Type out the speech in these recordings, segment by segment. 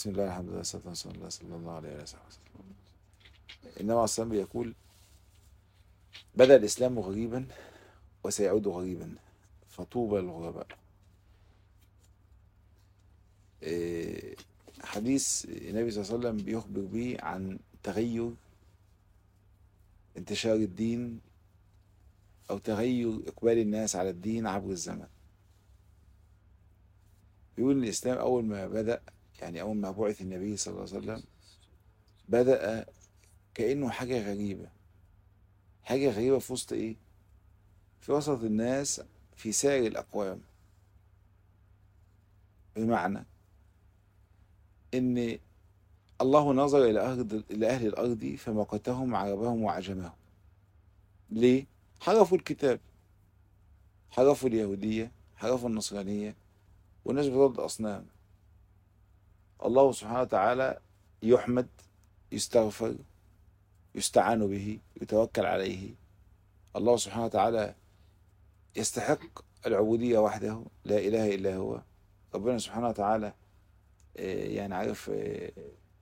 بسم الله الحمد لله والصلاة والسلام على رسول الله صلى الله عليه وسلم إنما الصلاة يقول بدأ الإسلام غريبا وسيعود غريبا فطوبى للغرباء إيه، حديث النبي صلى الله عليه وسلم بيخبر به عن تغير انتشار الدين أو تغير إقبال الناس على الدين عبر الزمن بيقول إن الإسلام أول ما بدأ يعني أول ما بعث النبي صلى الله عليه وسلم بدأ كأنه حاجة غريبة حاجة غريبة في وسط إيه؟ في وسط الناس في سائر الأقوام بمعنى إن الله نظر إلى أرض إلى أهل الأرض فمقتهم عربهم وعجمهم ليه؟ حرفوا الكتاب حرفوا اليهودية حرفوا النصرانية والناس بتعبد أصنام الله سبحانه وتعالى يحمد يستغفر يستعان به يتوكل عليه الله سبحانه وتعالى يستحق العبودية وحده لا إله إلا هو ربنا سبحانه وتعالى آه، يعني عارف آه،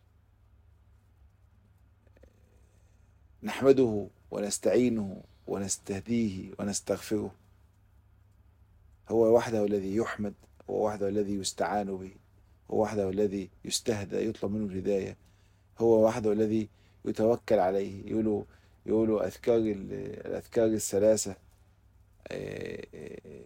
نحمده ونستعينه ونستهديه ونستغفره هو وحده الذي يحمد هو وحده الذي يستعان به هو وحده الذي يستهدى يطلب منه الهداية هو وحده الذي يتوكل عليه يقولوا يقولوا أذكار ال- الأذكار الثلاثة آه، آه،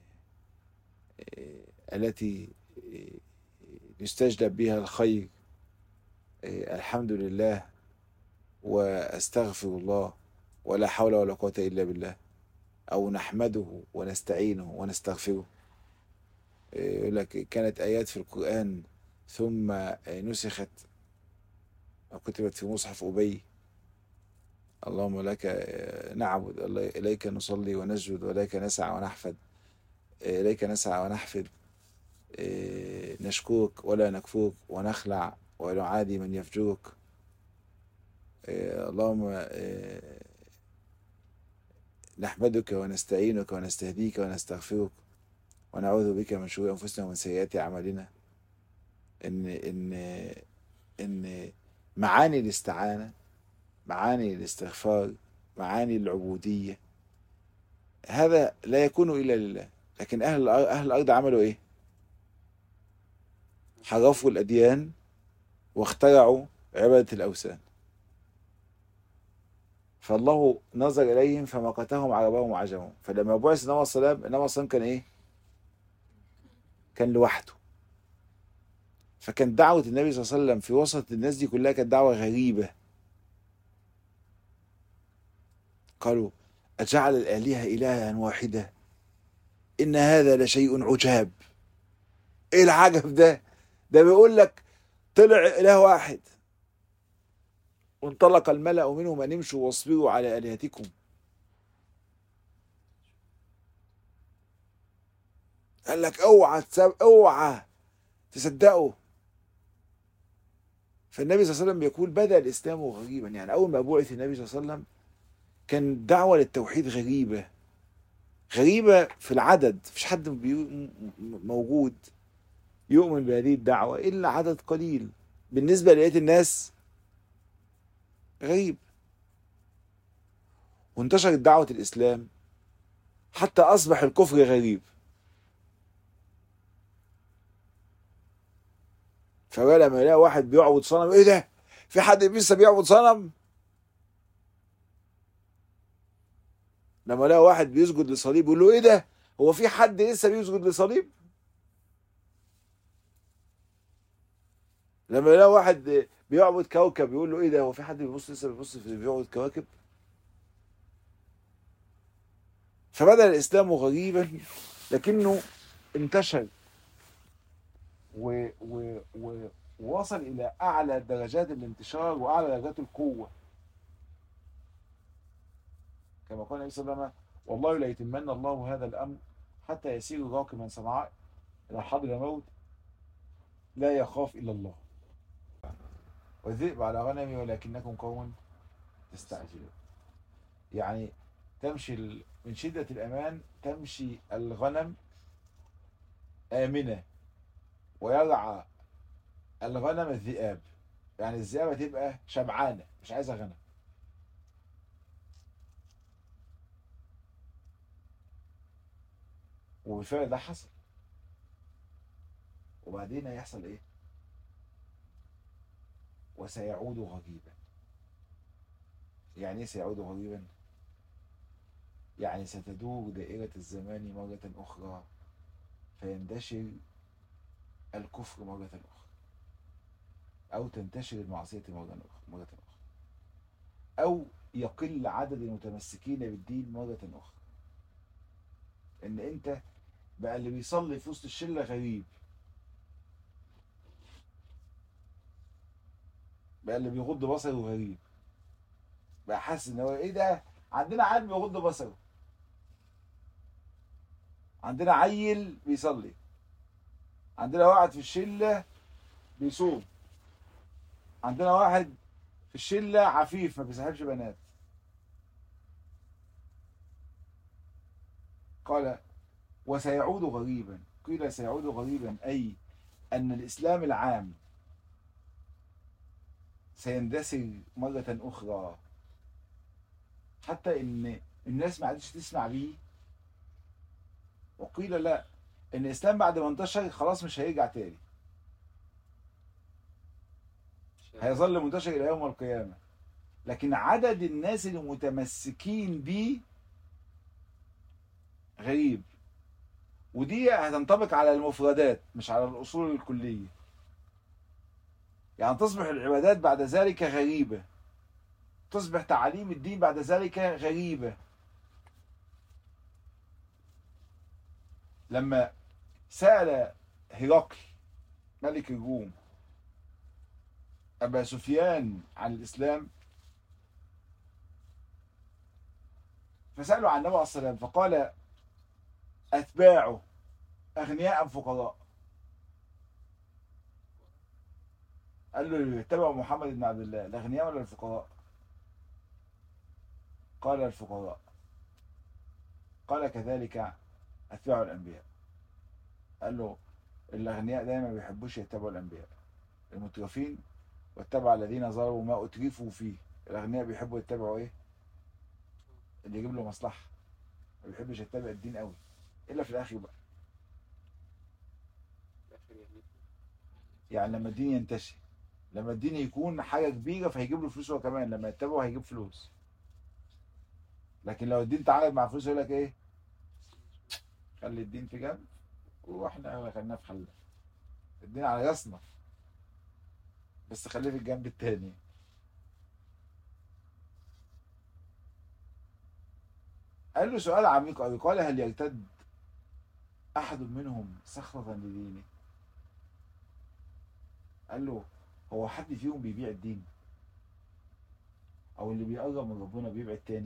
آه، التي آه، يستجلب بها الخير آه، الحمد لله واستغفر الله ولا حول ولا قوة إلا بالله أو نحمده ونستعينه ونستغفره آه، يقول لك كانت آيات في القرآن ثم آه، نسخت أو كتبت في مصحف أبي اللهم لك آه، نعبد الله- إليك نصلي ونسجد وإليك نسعى ونحفد آه، إليك نسعى ونحفد آه، نشكرك ولا نكفرك ونخلع ونعادي من يفجرك آه، اللهم آه، نحمدك ونستعينك ونستهديك ونستغفرك ونعوذ بك من شرور أنفسنا ومن سيئات أعمالنا إن إن إن معاني الاستعانة معاني الاستغفار معاني العبودية هذا لا يكون إلا لله لكن أهل الأر- أهل الأرض عملوا إيه؟ حرفوا الأديان واخترعوا عبادة الأوثان فالله نظر إليهم فمقتهم عربهم وعجمهم فلما بعث النبي صلى الله عليه وسلم النبي صلى الله عليه وسلم كان إيه؟ كان لوحده فكان دعوة النبي صلى الله عليه وسلم في وسط الناس دي كلها كانت دعوة غريبة قالوا أجعل الآلهة إلها واحدة إن هذا لشيء عجاب إيه العجب ده ده بيقول لك طلع إله واحد وانطلق الملأ منهم أن امشوا واصبروا على آلهتكم قال لك اوعى تسب... اوعى تصدقوا فالنبي صلى الله عليه وسلم بيقول بدأ الإسلام غريبا يعني أول ما بعث النبي صلى الله عليه وسلم كان دعوة للتوحيد غريبة غريبة في العدد مفيش حد بيو... م- م- موجود يؤمن بهذه الدعوة إلا عدد قليل بالنسبة لبقية الناس غريب وانتشرت دعوة الإسلام حتى أصبح الكفر غريب فبقى لما يلاقي واحد بيعبد صنم ايه ده؟ في حد لسه بيعبد صنم؟ لما يلاقي واحد بيسجد لصليب يقول له ايه ده؟ هو في حد لسه بيسجد لصليب؟ لما يلاقي واحد بيعبد كوكب يقول له ايه ده؟ هو في حد بيبص لسه بيبص في بيعبد كواكب؟ فبدأ الإسلام غريبا لكنه انتشر و و و ووصل إلى أعلى درجات الانتشار وأعلى درجات القوة كما قال النبي صلى الله عليه وسلم والله ليتمن الله هذا الأمر حتى يسير راكبا صنعاء إلى حضر موت لا يخاف إلا الله والذئب على غنمي ولكنكم قوم تستعجلون يعني تمشي ال- من شدة الأمان تمشي الغنم آمنة ويرعى الغنم الذئاب يعني الذئاب تبقى شبعانة مش عايزة غنم وبالفعل ده حصل وبعدين هيحصل ايه وسيعود غريبا يعني ايه سيعود غريبا يعني ستدور دائرة الزمان مرة أخرى فينتشر الكفر مرة أخرى أو تنتشر المعصية مرة أخرى مرة أخرى أو يقل عدد المتمسكين بالدين مرة أخرى إن أنت بقى اللي بيصلي في وسط الشلة غريب بقى اللي بيغض بصره غريب بقى حاسس ان هو ايه ده عندنا عيل بيغض بصره عندنا عيل بيصلي عندنا واحد في الشله بيصوم عندنا واحد في الشله عفيف ما بيصاحبش بنات قال وسيعود غريبا قيل سيعود غريبا اي ان الاسلام العام سيندثر مرة أخرى حتى إن الناس ما عادش تسمع بيه وقيل لا إن الإسلام بعد ما انتشر خلاص مش هيرجع تاني هيظل منتشر إلى يوم القيامة لكن عدد الناس المتمسكين بيه غريب ودي هتنطبق على المفردات مش على الأصول الكلية يعني تصبح العبادات بعد ذلك غريبة تصبح تعاليم الدين بعد ذلك غريبة لما سأل هرقل ملك الروم أبا سفيان عن الإسلام فسألوا عن النبي عليه الصلاة والسلام فقال أتباعه أغنياء أم فقراء قال له اتبعوا محمد بن عبد الله الأغنياء ولا الفقراء قال الفقراء قال كذلك أتباع الأنبياء قال له الأغنياء دايما ما بيحبوش يتبعوا الأنبياء المترفين واتبع الذين ظلموا ما أترفوا فيه الأغنياء بيحبوا يتبعوا إيه اللي يجيب له مصلحة ما بيحبش يتبع الدين قوي إلا في الآخر بقى يعني لما الدين ينتشر لما الدين يكون حاجة كبيرة فهيجيب له فلوس هو كمان لما يتبعه هيجيب فلوس لكن لو الدين تعارض مع فلوس يقول لك ايه خلي الدين في جنب واحنا خلينا في حل الدين على راسنا بس خليه في الجنب التاني قال له سؤال عميق قوي قال هل يرتد احد منهم سخطة لدينه قال له هو حد فيهم بيبيع الدين او اللي بيقرب من ربنا بيبيع التاني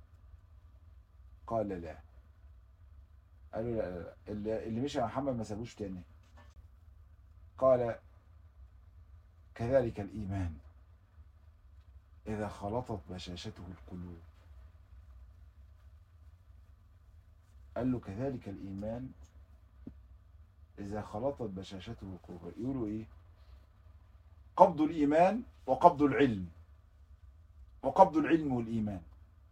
قال لا قالوا لا, لا, لا. اللي اللي مشى مع محمد ما سابوش تاني قال كذلك الإيمان إذا خلطت بشاشته القلوب قال له كذلك الإيمان إذا خلطت بشاشته القلوب يقولوا إيه قبض الإيمان وقبض العلم وقبض العلم والإيمان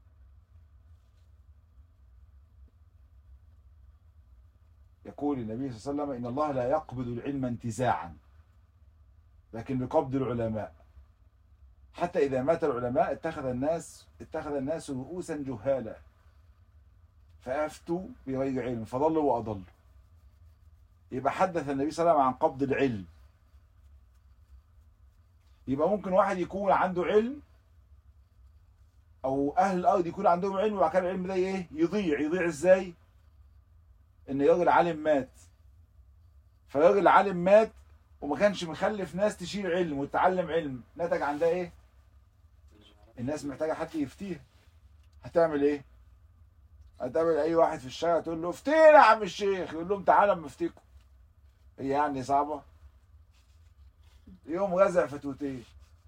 يقول النبي صلى الله عليه وسلم إن الله لا يقبض العلم انتزاعا لكن بقبض العلماء حتى إذا مات العلماء اتخذ الناس اتخذ الناس رؤوسا جهالا فأفتوا بغير علم فضلوا وأضلوا يبقى حدث النبي صلى الله عليه وسلم عن قبض العلم يبقى ممكن واحد يكون عنده علم او اهل الارض يكون عندهم علم وبعد كده العلم ده ايه يضيع يضيع ازاي ان راجل عالم مات فراجل عالم مات وما كانش مخلف ناس تشيل علم وتتعلم علم نتج عن ده ايه الناس محتاجه حد يفتيها هتعمل ايه هتقابل اي واحد في الشارع تقول له افتينا يا عم الشيخ يقول لهم تعالى اما افتيكم هي يعني صعبه يوم رزع فتوتين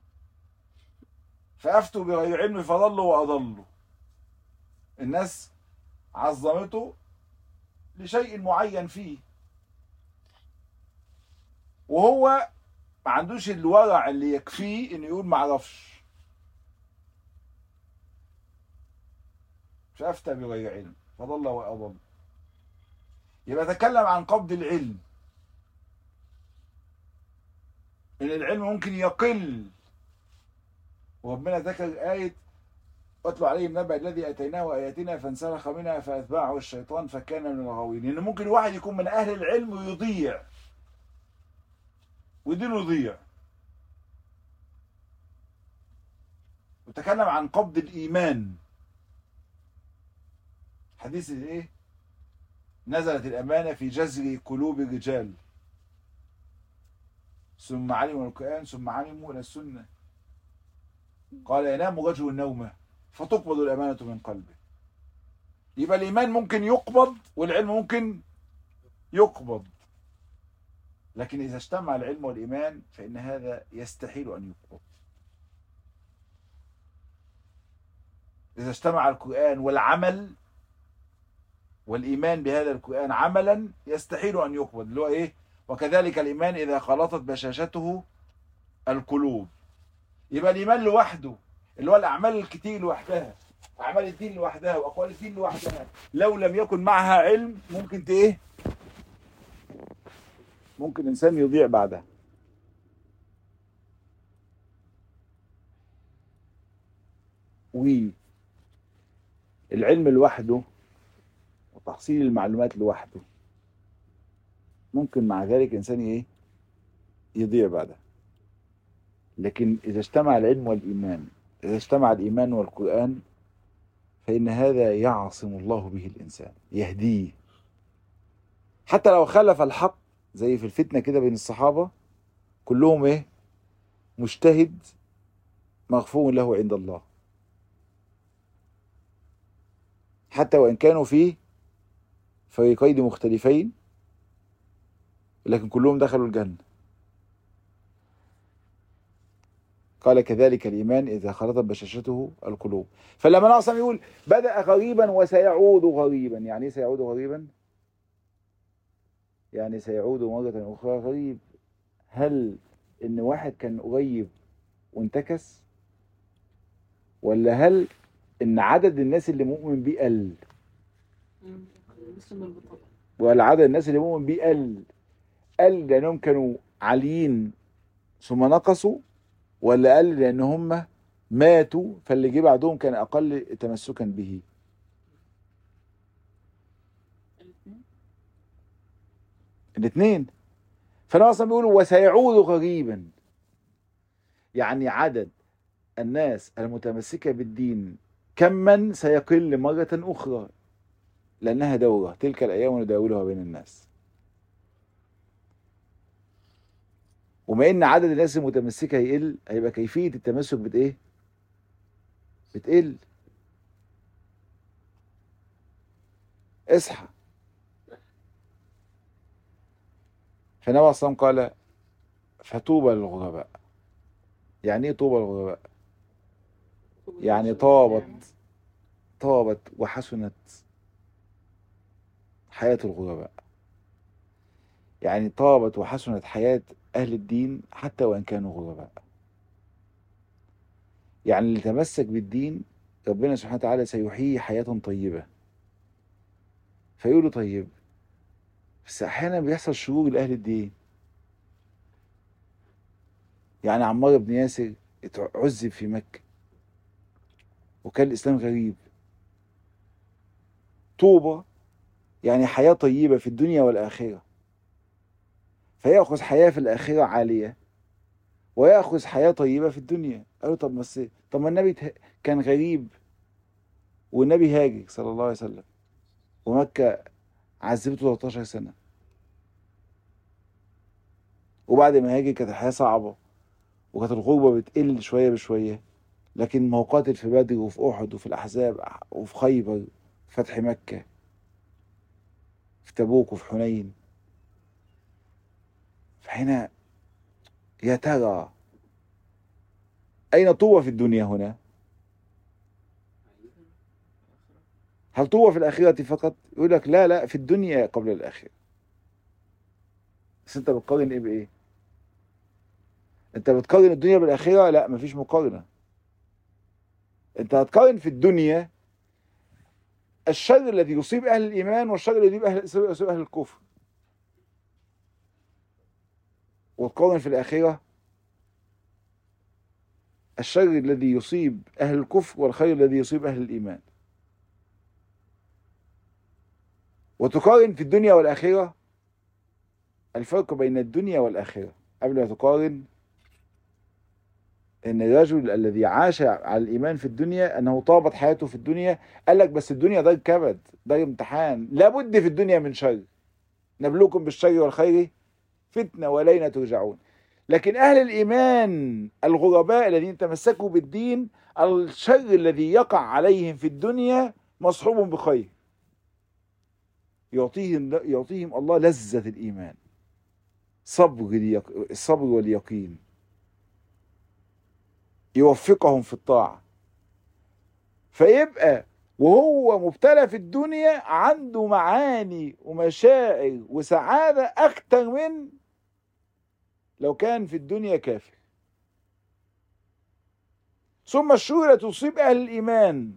فافتوا بغير علم فضلوا واضلوا الناس عظمته لشيء معين فيه وهو ما عندوش الورع اللي يكفيه انه يقول ما اعرفش فافتى بغير علم فضل واضل يبقى تكلم عن قبض العلم ان العلم ممكن يقل وربنا ذكر آية واتلو عليهم نبأ الذي اتيناه اياتنا فانسلخ منها فاتبعه الشيطان فكان من الغاوين ان ممكن واحد يكون من اهل العلم ويضيع ودينه يضيع وتكلم عن قبض الايمان حديث ايه نزلت الامانه في جزر قلوب الرجال ثم علموا القران ثم علموا الى السنه قال ينام رجل نومه فتقبض الامانه من قلبه يبقى الايمان ممكن يقبض والعلم ممكن يقبض لكن اذا اجتمع العلم والايمان فان هذا يستحيل ان يقبض اذا اجتمع القران والعمل والايمان بهذا القران عملا يستحيل ان يقبض اللي هو ايه وكذلك الايمان اذا خلطت بشاشته القلوب يبقى الايمان لوحده اللي هو الاعمال الكتير لوحدها اعمال الدين لوحدها واقوال الدين لوحدها لو لم يكن معها علم ممكن ت- ايه ممكن انسان يضيع بعدها والعلم لوحده وتحصيل المعلومات لوحده ممكن مع ذلك انسان ايه يضيع بعدها لكن اذا اجتمع العلم والايمان اذا اجتمع الايمان والقران فان هذا يعصم الله به الانسان يهديه حتى لو خلف الحق زي في الفتنه كده بين الصحابه كلهم ايه مجتهد مغفور له عند الله حتى وان كانوا في فريقين مختلفين لكن كلهم دخلوا الجنه قال كذلك الإيمان إذا خلطت بشاشته القلوب فلما نعصم يقول بدأ غريبا وسيعود غريبا يعني إيه سيعود غريبا يعني سيعود مرة أخرى غريب هل إن واحد كان قريب وانتكس ولا هل إن عدد الناس اللي مؤمن بيه قل مسلم بالطبع ولا عدد الناس اللي مؤمن بيه قل قل لأنهم كانوا عاليين ثم نقصوا ولا قل لأن هم ماتوا فاللي جه بعدهم كان أقل تمسكا به الاثنين الاثنين فانا اصلا بيقول وسيعود غريبا يعني عدد الناس المتمسكة بالدين كما سيقل مرة أخرى لأنها دورة تلك الأيام نداولها بين الناس وما إن عدد الناس المتمسكة يقل هيبقى كيفية التمسك بت إيه؟ بتقل اصحى فالنبي عليه الصلاة والسلام قال فطوبى للغرباء يعني ايه طوبى للغرباء يعني طابت طابت وحسنت حياة الغرباء يعني طابت وحسنت حياة أهل الدين حتى وإن كانوا غرباء يعني اللي تمسك بالدين ربنا سبحانه وتعالى سيحيي حياة طيبة فيقولوا طيب بس أحيانا بيحصل شرور لأهل الدين يعني عمار بن ياسر اتعذب في مكة وكان الإسلام غريب طوبى يعني حياة طيبة في الدنيا والآخرة فيأخذ حياة في الآخرة عالية ويأخذ حياة طيبة في الدنيا قالوا طب بس طب ما النبي ته- كان غريب والنبي هاجر صلى الله عليه وسلم ومكة عذبته 13 سنة وبعد ما هاجر كانت الحياة صعبة وكانت الغربة بتقل شوية بشوية لكن ما هو قاتل في بدر وفي أحد وفي الأحزاب وفي خيبر فتح مكة في تبوك وفي حنين فهنا يا ترى أين طوى في الدنيا هنا؟ هل طوى في الآخرة فقط؟ يقول لك لا لا في الدنيا قبل الآخرة بس أنت بتقارن إيه بإيه؟ انت بتقارن الدنيا بالاخره لا مفيش مقارنه انت هتقارن في الدنيا الشر الذي يصيب اهل الايمان والشر الذي يصيب اهل يصيب اهل الكفر وتقارن في الاخره الشر الذي يصيب اهل الكفر والخير الذي يصيب اهل الايمان وتقارن في الدنيا والاخره الفرق بين الدنيا والاخره قبل ما تقارن ان الرجل الذي عاش على الايمان في الدنيا انه طابت حياته في الدنيا قال لك بس الدنيا دار كبد دار امتحان لابد في الدنيا من شر نبلوكم بالشر والخير فتنه والينا ترجعون لكن اهل الايمان الغرباء الذين تمسكوا بالدين الشر الذي يقع عليهم في الدنيا مصحوب بخير يعطيهم يعطيهم الله لذة الإيمان صبر الصبر واليقين يوفقهم في الطاعة فيبقى وهو مبتلى في الدنيا عنده معاني ومشاعر وسعادة أكتر من لو كان في الدنيا كافر ثم الشهرة تصيب أهل الإيمان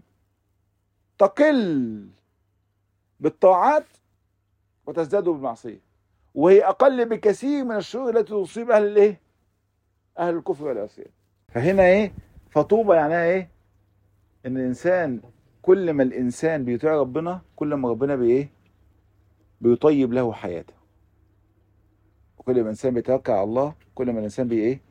تقل بالطاعات وتزداد بالمعصية وهي أقل بكثير من الشهور التي تصيب أهل الإيه؟ أهل الكفر والعصيان فهنا إيه؟ فطوبة يعني إيه؟ إن الإنسان كل ما الإنسان بيطيع ربنا كل ما ربنا بإيه؟ بيطيب له حياته وكل ما الإنسان بيتوكل على الله كل ما الإنسان بي إيه؟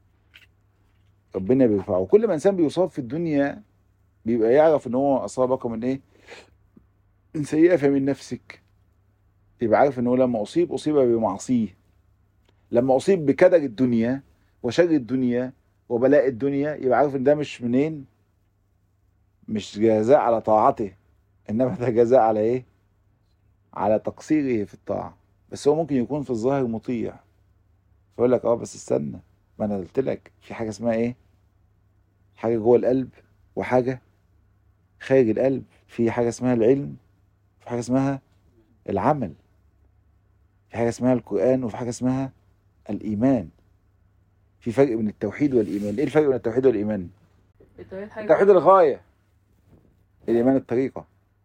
ربنا بيرفعه كل ما الإنسان بيصاب في الدنيا بيبقى يعرف إن هو أصابك من إيه؟ من سيئة فمن نفسك يبقى عارف ان هو لما اصيب اصيب بمعصيه لما اصيب بكدر الدنيا وشر الدنيا وبلاء الدنيا يبقى عارف ان ده مش منين مش جزاء على طاعته انما ده جزاء على ايه على تقصيره في الطاعه بس هو ممكن يكون في الظاهر مطيع فيقول لك اه بس استنى ما انا قلت لك في حاجه اسمها ايه حاجه جوه القلب وحاجه خارج القلب في حاجه اسمها العلم في حاجه اسمها العمل في حاجه اسمها القران وفي حاجه اسمها الايمان في فرق بين التوحيد والايمان ايه الفرق بين التوحيد والايمان التوحيد حاجة التوحيد الغايه الايمان الطريقه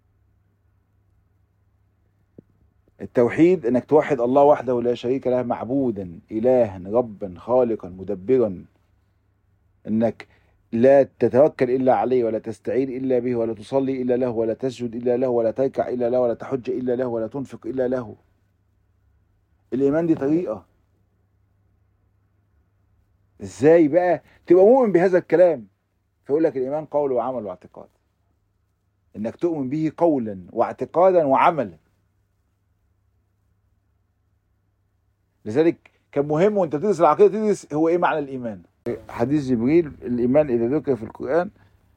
التوحيد انك توحد الله وحده لا شريك له معبودا الها ربا خالقا مدبرا انك لا تتوكل الا عليه ولا تستعين الا به ولا تصلي الا له ولا تسجد الا له ولا تركع الا له ولا تحج الا له ولا تنفق الا له الايمان دي طريقه ازاي بقى تبقى مؤمن بهذا الكلام فيقول لك الايمان قول وعمل واعتقاد انك تؤمن به قولا واعتقادا وعملا لذلك كان مهم وانت تدرس العقيده تدرس هو ايه معنى الايمان حديث جبريل الايمان اذا ذكر في القران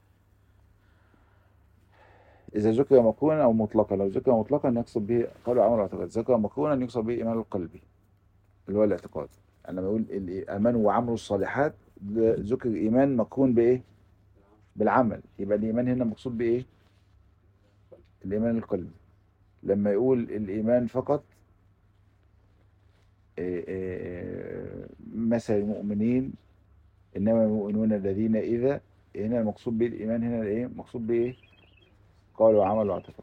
اذا ذكر مقرونا او مطلقا لو ذكر مطلقا يقصد به قول وعمل واعتقاد ذكر مقرونا يقصد به ايمان القلبي اللي هو الاعتقاد يعني لما يقول الايمان وعمل الصالحات ده ذكر ايمان مقرون بايه بالعمل يبقى الايمان هنا مقصود بايه الايمان القلبي لما يقول الايمان فقط إيه إيه مثل المؤمنين انما المؤمنون الذين اذا هنا المقصود به الايمان هنا ايه مقصود بايه قال وعمل واعتقد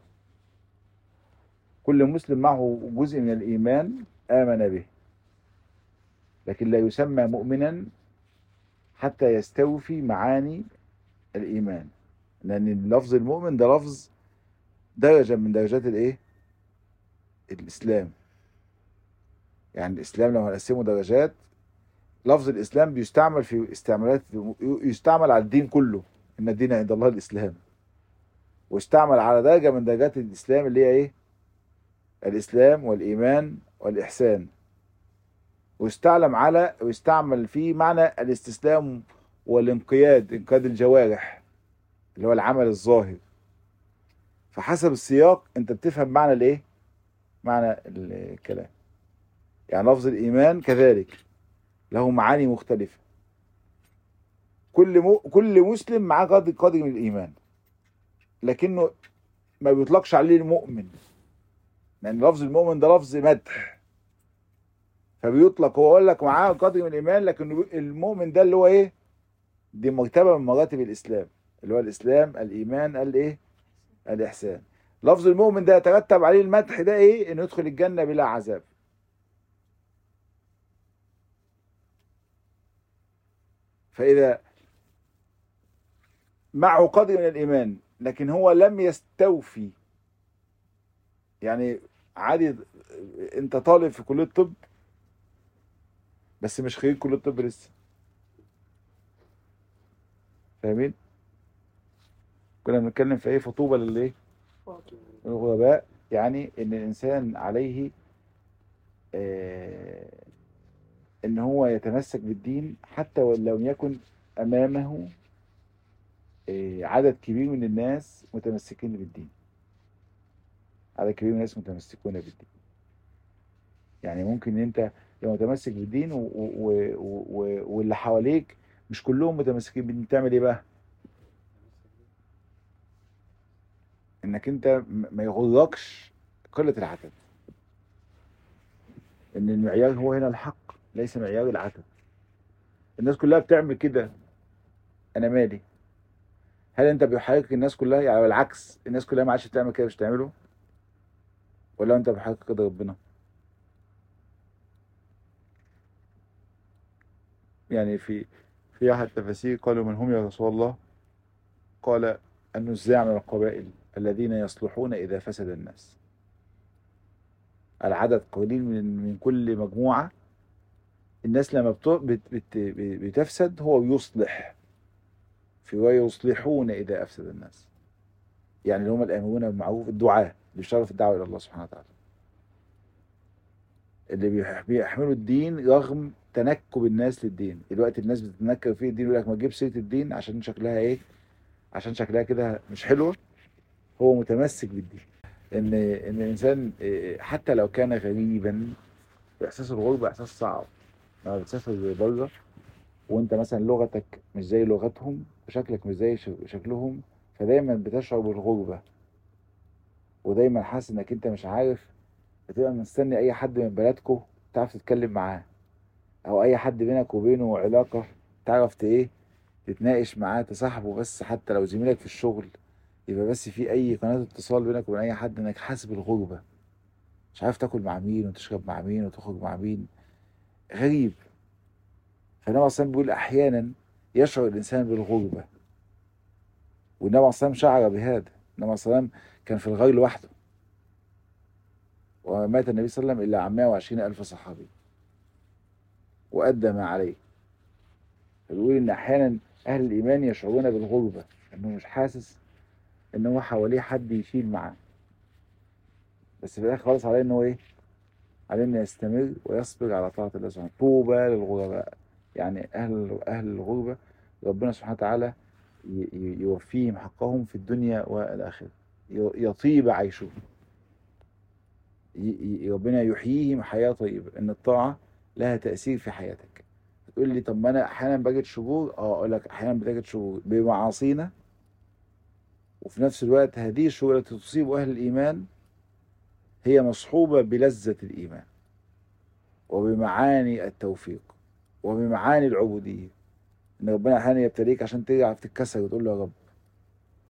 كل مسلم معه جزء من الايمان امن به لكن لا يسمى مؤمنا حتى يستوفي معاني الايمان لان لفظ المؤمن ده لفظ درجه من درجات الايه الاسلام يعني الاسلام لو هنقسمه درجات لفظ الاسلام بيستعمل في استعمالات يستعمل على الدين كله ان الدين عند الله الاسلام واستعمل على درجه من درجات الاسلام اللي هي ايه الاسلام والايمان والاحسان واستعلم على ويستعمل فيه معنى الاستسلام والانقياد انقياد الجوارح اللي هو العمل الظاهر فحسب السياق انت بتفهم معنى الايه معنى الكلام يعني لفظ الايمان كذلك له معاني مختلفه كل م... كل مسلم معاه قدر قدر من الايمان لكنه ما بيطلقش عليه المؤمن لان لفظ المؤمن ده لفظ مدح فبيطلق هو اقول لك معاه قدر من الايمان لكن المؤمن ده اللي هو ايه دي مرتبه من مراتب الاسلام اللي هو الاسلام الايمان الايه الاحسان لفظ المؤمن ده يترتب عليه المدح ده ايه انه يدخل الجنه بلا عذاب فاذا معه قدر من الايمان لكن هو لم يستوفي يعني عادي انت طالب في كليه الطب بس مش خريج كليه الطب لسه فاهمين كنا بنتكلم في ايه فطوبى للايه الغرباء يعني ان الانسان عليه آه ان هو يتمسك بالدين حتى ولو لم يكن امامه آه عدد كبير من الناس متمسكين بالدين عدد كبير من الناس متمسكون بالدين يعني ممكن ان انت لو متمسك بالدين و و و و واللي حواليك مش كلهم متمسكين بالدين تعمل ايه بقى انك انت ما يغركش قلة العدد ان المعيار هو هنا الحق ليس معيار العدد الناس كلها بتعمل كده انا مالي هل انت بيحرك الناس كلها يعني بالعكس الناس كلها ما عادش بتعمل كده مش تعمله ولا انت بيحرك كده ربنا يعني في في احد التفاسير قالوا من هم يا رسول الله قال النزاع من القبائل الذين يصلحون إذا فسد الناس العدد قليل من من كل مجموعة الناس لما بت بت بت بتفسد هو يصلح في ويصلحون إذا أفسد الناس يعني اللي هم الآمرون بالمعروف الدعاة اللي بيشتغلوا في الدعوة إلى الله سبحانه وتعالى اللي بيحملوا الدين رغم تنكب الناس للدين دلوقتي الناس بتتنكب في الدين يقول لك ما تجيب سيره الدين عشان شكلها ايه عشان شكلها كده مش حلوه هو متمسك بالدين ان ان الانسان حتى لو كان غريبا احساس الغربه احساس صعب لما بتسافر بره وانت مثلا لغتك مش زي لغتهم وشكلك مش زي شكلهم فدايما بتشعر بالغربه ودايما حاسس انك انت مش عارف بتبقى مستني اي حد من بلدكم تعرف تتكلم معاه او اي حد بينك وبينه علاقه تعرف ايه تتناقش معاه تصاحبه بس حتى لو زميلك في الشغل يبقى بس في اي قناه اتصال بينك وبين اي حد انك حاسس بالغربه مش عارف تاكل مع مين وتشرب مع مين وتخرج مع مين غريب فالنبي اصلا بيقول احيانا يشعر الانسان بالغربه والنبي اصلا شعر بهذا النبي اصلا كان في الغار لوحده ومات النبي صلى الله عليه وسلم الا عن 120 الف صحابي وادى ما عليه فبيقول ان احيانا اهل الايمان يشعرون بالغربه انه مش حاسس ان هو حواليه حد يشيل معاه بس في الاخر خالص عليه ان هو ايه عليه انه يستمر ويصبر على طاعه الله سبحانه طوبى للغرباء يعني اهل اهل الغربه ربنا سبحانه وتعالى يوفيهم حقهم في الدنيا والاخره يطيب عيشهم ربنا يحييهم حياه طيبه ان الطاعه لها تاثير في حياتك تقول لي طب ما انا احيانا بجد شرور اه اقول لك احيانا بتجد شرور بمعاصينا وفي نفس الوقت هذه الشرور التي تصيب اهل الايمان هي مصحوبه بلذه الايمان وبمعاني التوفيق وبمعاني العبوديه ان ربنا احيانا يبتليك عشان تعرف تتكسر وتقول له يا رب